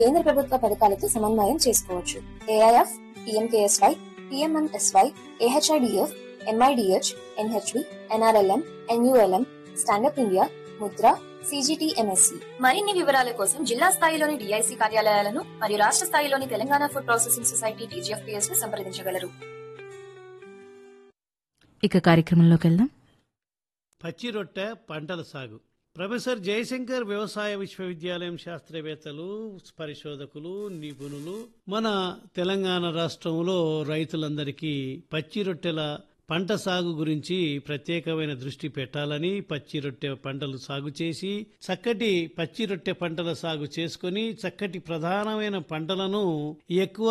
కేంద్ర ప్రభుత్వ పథకాలతో సమన్వయం చేసుకోవచ్చు AIF PMKSY PMNSY AHIDF MIDH NHB NRLM NULM stand up India Mudra CGTMSE మరిన్ని వివరాల కోసం జిల్లా స్థాయిలోని డిఐసి కార్యాలయాలను మరియు రాష్ట్ర స్థాయిలోని Telangana food processing society TGFPS ను సంప్రదించగలరు ఇక కార్యక్రమంలోకి వెళ్దాం పచ్చి రొట్టె పంటల సాగు ప్రొఫెసర్ జయశంకర్ వ్యవసాయ విశ్వవిద్యాలయం శాస్త్రవేత్తలు పరిశోధకులు నిపుణులు మన తెలంగాణ రాష్ట్రంలో రైతులందరికీ పచ్చి రొట్టెల పంట సాగు గురించి ప్రత్యేకమైన దృష్టి పెట్టాలని పచ్చి రొట్టె పంటలు సాగు చేసి చక్కటి పచ్చి రొట్టె పంటల సాగు చేసుకొని చక్కటి ప్రధానమైన పంటలను ఎక్కువ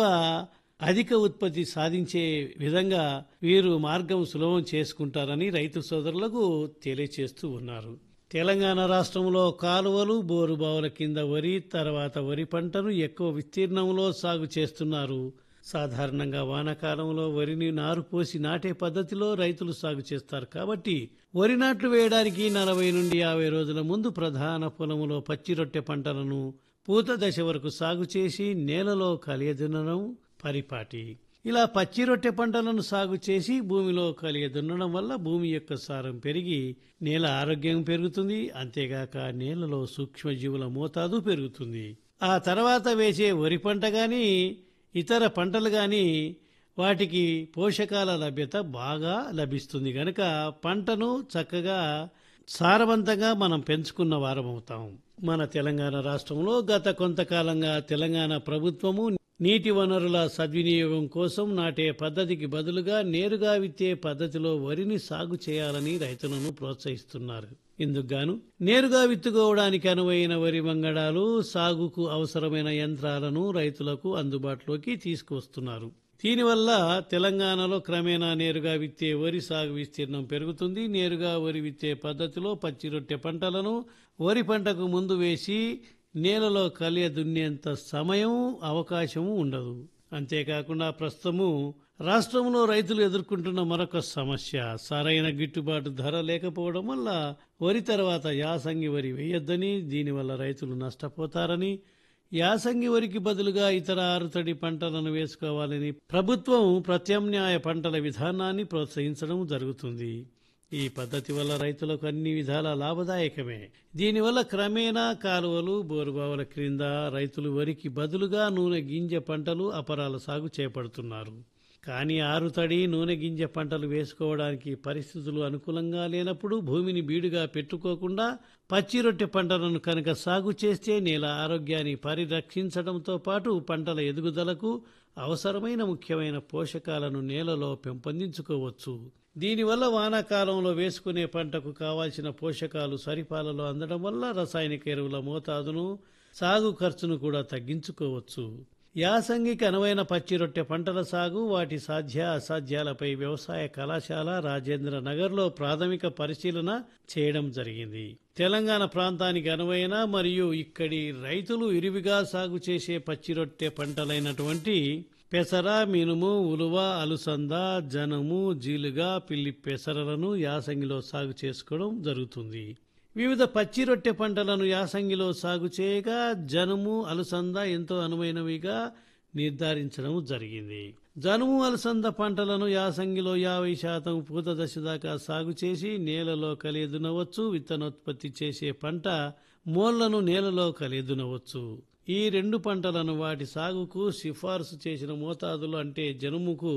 అధిక ఉత్పత్తి సాధించే విధంగా వీరు మార్గం సులభం చేసుకుంటారని రైతు సోదరులకు తెలియచేస్తూ ఉన్నారు తెలంగాణ రాష్ట్రంలో కాలువలు బోరుబావుల కింద వరి తర్వాత వరి పంటను ఎక్కువ విస్తీర్ణంలో సాగు చేస్తున్నారు సాధారణంగా వానాకాలంలో వరిని నారు పోసి నాటే పద్ధతిలో రైతులు సాగు చేస్తారు కాబట్టి వరి నాట్లు వేయడానికి నలభై నుండి యాభై రోజుల ముందు ప్రధాన పొలములో పచ్చి రొట్టె పంటలను పూత దశ వరకు సాగు చేసి నేలలో కలియదున్నడం పరిపాటి ఇలా పచ్చి రొట్టె పంటలను సాగు చేసి భూమిలో కలియ దున్నడం వల్ల భూమి యొక్క సారం పెరిగి నేల ఆరోగ్యం పెరుగుతుంది అంతేగాక నేలలో సూక్ష్మజీవుల మోతాదు పెరుగుతుంది ఆ తర్వాత వేసే వరి పంట గాని ఇతర పంటలు గాని వాటికి పోషకాల లభ్యత బాగా లభిస్తుంది గనక పంటను చక్కగా సారవంతంగా మనం పెంచుకున్న వారమవుతాం మన తెలంగాణ రాష్ట్రంలో గత కొంతకాలంగా తెలంగాణ ప్రభుత్వము నీటి వనరుల సద్వినియోగం కోసం నాటే పద్ధతికి బదులుగా నేరుగా విత్తే పద్ధతిలో వరిని సాగు చేయాలని రైతులను ప్రోత్సహిస్తున్నారు ఇందుకుగాను నేరుగా విత్తుకోవడానికి అనువైన వరి వంగడాలు సాగుకు అవసరమైన యంత్రాలను రైతులకు అందుబాటులోకి తీసుకువస్తున్నారు దీనివల్ల తెలంగాణలో క్రమేణా నేరుగా విత్తే వరి సాగు విస్తీర్ణం పెరుగుతుంది నేరుగా వరి విత్తే పద్ధతిలో పచ్చి రొట్టె పంటలను వరి పంటకు ముందు వేసి నేలలో కలియ దున్నేంత సమయం అవకాశము ఉండదు అంతేకాకుండా ప్రస్తుతము రాష్ట్రంలో రైతులు ఎదుర్కొంటున్న మరొక సమస్య సరైన గిట్టుబాటు ధర లేకపోవడం వల్ల వరి తర్వాత యాసంగి వరి వేయొద్దని దీనివల్ల రైతులు నష్టపోతారని యాసంగి వరికి బదులుగా ఇతర ఆరుతడి పంటలను వేసుకోవాలని ప్రభుత్వం ప్రత్యామ్నాయ పంటల విధానాన్ని ప్రోత్సహించడం జరుగుతుంది ఈ పద్ధతి వల్ల రైతులకు అన్ని విధాల లాభదాయకమే దీనివల్ల క్రమేణా కాలువలు బోరుబావుల క్రింద రైతులు వరికి బదులుగా నూనె గింజ పంటలు అపరాల సాగు చేపడుతున్నారు కానీ ఆరుతడి నూనె గింజ పంటలు వేసుకోవడానికి పరిస్థితులు అనుకూలంగా లేనప్పుడు భూమిని బీడుగా పెట్టుకోకుండా పచ్చి రొట్టె పంటలను కనుక సాగు చేస్తే నేల ఆరోగ్యాన్ని పరిరక్షించడంతో పాటు పంటల ఎదుగుదలకు అవసరమైన ముఖ్యమైన పోషకాలను నేలలో పెంపొందించుకోవచ్చు దీనివల్ల వానాకాలంలో వేసుకునే పంటకు కావాల్సిన పోషకాలు సరిపాలలో అందడం వల్ల రసాయనిక ఎరువుల మోతాదును సాగు ఖర్చును కూడా తగ్గించుకోవచ్చు యాసంగికి అనువైన పచ్చి రొట్టె పంటల సాగు వాటి సాధ్య అసాధ్యాలపై వ్యవసాయ కళాశాల రాజేంద్ర నగర్లో ప్రాథమిక పరిశీలన చేయడం జరిగింది తెలంగాణ ప్రాంతానికి అనువైన మరియు ఇక్కడి రైతులు ఇరివిగా సాగు చేసే పచ్చి రొట్టె పంటలైనటువంటి పెసర మినుము ఉలువ అలుసంద జనము జీలుగా పిల్లి పెసరలను యాసంగిలో సాగు చేసుకోవడం జరుగుతుంది వివిధ పచ్చి రొట్టె పంటలను యాసంగిలో సాగు చేయగా జనుము అలసంద ఎంతో అనువైనవిగా నిర్ధారించడం జరిగింది జనుము అలసంద పంటలను యాసంగిలో యాభై శాతం పూత దశ దాకా సాగు చేసి నేలలో కలియదునవచ్చు విత్తనోత్పత్తి చేసే పంట మోళ్లను నేలలో కలియదునవచ్చు ఈ రెండు పంటలను వాటి సాగుకు సిఫార్సు చేసిన మోతాదులు అంటే జనుముకు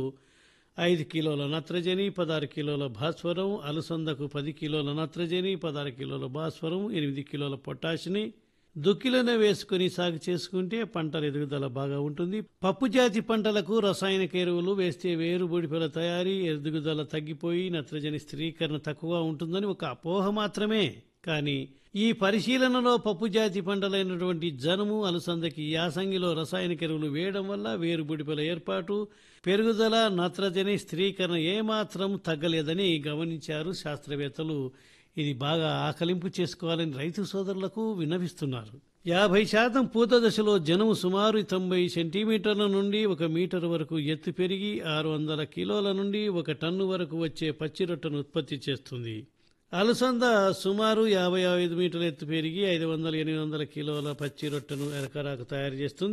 ఐదు కిలోల నత్రజని పదహారు కిలోల భాస్వరం అలసందకు పది కిలోల నత్రజని పదహారు కిలోల భాస్వరం ఎనిమిది కిలోల పొటాషిని దుక్కిలోనే వేసుకుని సాగు చేసుకుంటే పంటల ఎదుగుదల బాగా ఉంటుంది పప్పు జాతి పంటలకు రసాయనిక ఎరువులు వేస్తే వేరు బూడిపల తయారీ ఎదుగుదల తగ్గిపోయి నత్రజని స్థిరీకరణ తక్కువ ఉంటుందని ఒక అపోహ మాత్రమే కానీ ఈ పరిశీలనలో పప్పు జాతి పంటలైనటువంటి జనుము అలసందకి యాసంగిలో రసాయనిక ఎరువులు వేయడం వల్ల వేరుబుడిపల ఏర్పాటు పెరుగుదల నత్రజని స్థిరీకరణ ఏమాత్రం తగ్గలేదని గమనించారు శాస్త్రవేత్తలు ఇది బాగా ఆకలింపు చేసుకోవాలని రైతు సోదరులకు విన్నవిస్తున్నారు యాభై శాతం పూత దశలో జనుము సుమారు తొంభై సెంటీమీటర్ల నుండి ఒక మీటర్ వరకు ఎత్తు పెరిగి ఆరు వందల కిలోల నుండి ఒక టన్ను వరకు వచ్చే పచ్చి రొట్టెను ఉత్పత్తి చేస్తుంది అలసంద సుమారు యాభై ఐదు మీటర్ల ఎత్తు పెరిగి ఐదు వందల ఎనిమిది వందల కిలోల పచ్చి రొట్టెను ఎకరాకు తయారు చేస్తుంది